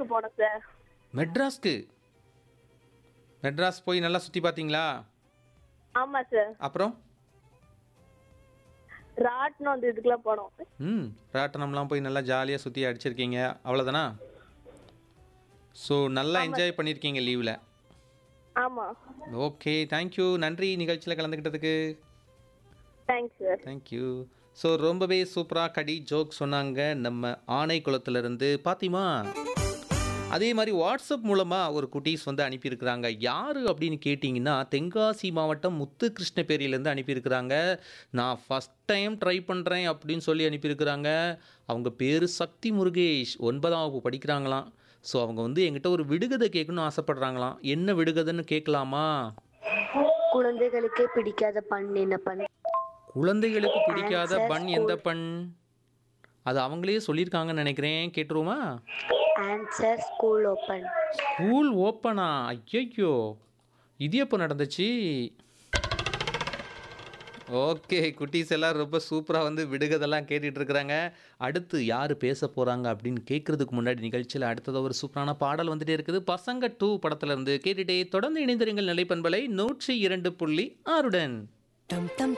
போனோம் சார் மெட்ராஸ்க்கு மெட்ராஸ் போய் நல்லா சுற்றி பார்த்தீங்களா ஆமா சார் அப்புறம் ராட்னம் வந்து இதுக்கெல்லாம் போனோம் ம் ராட்டனம்லாம் போய் நல்லா ஜாலியாக சுற்றி அடிச்சிருக்கீங்க அவ்வளோதானா ஸோ நல்லா என்ஜாய் பண்ணியிருக்கீங்க லீவில் ஆமா ஓகே தேங்க்யூ நன்றி நிகழ்ச்சியில் கலந்துக்கிட்டதுக்கு தேங்க்ஸ் சார் தேங்க்யூ ஸோ ரொம்பவே சூப்பராக கடி ஜோக் சொன்னாங்க நம்ம ஆனை குளத்துலேருந்து பாத்திமா அதே மாதிரி வாட்ஸ்அப் மூலமாக ஒரு குட்டீஸ் வந்து அனுப்பியிருக்கிறாங்க யார் அப்படின்னு கேட்டிங்கன்னா தென்காசி மாவட்டம் முத்து கிருஷ்ணபேரியிலேருந்து அனுப்பியிருக்கிறாங்க நான் ஃபஸ்ட் டைம் ட்ரை பண்ணுறேன் அப்படின்னு சொல்லி அனுப்பியிருக்கிறாங்க அவங்க பேர் சக்தி முருகேஷ் ஒன்பதாம் வகுப்பு படிக்கிறாங்களாம் ஸோ அவங்க வந்து எங்கிட்ட ஒரு விடுகதை கேட்கணும்னு ஆசைப்படுறாங்களாம் என்ன விடுகதைன்னு கேட்கலாமா குழந்தைகளுக்கே பிடிக்காத பண் என்ன பண் குழந்தைகளுக்கு பிடிக்காத Answer பண் எந்த பண் அது அவங்களே சொல்லியிருக்காங்கன்னு நினைக்கிறேன் கேட்டுருவோமா ஆன்சர் ஸ்கூல் ஓப்பன் ஸ்கூல் ஓப்பனா ஐயையோ இது எப்போ நடந்துச்சு ஓகே குட்டீஸ் எல்லாம் ரொம்ப சூப்பராக வந்து விடுகதெல்லாம் கேட்டுட்டு இருக்கிறாங்க அடுத்து யார் பேச போகிறாங்க அப்படின்னு கேட்குறதுக்கு முன்னாடி நிகழ்ச்சியில் அடுத்தது ஒரு சூப்பரான பாடல் வந்துட்டே இருக்குது பசங்க டூ படத்துல இருந்து கேட்டுட்டே தொடர்ந்து இணைந்திருங்கள் நிலைப்பண்பலை நூற்றி இரண்டு புள்ளி ஆறுடன் டம் டம்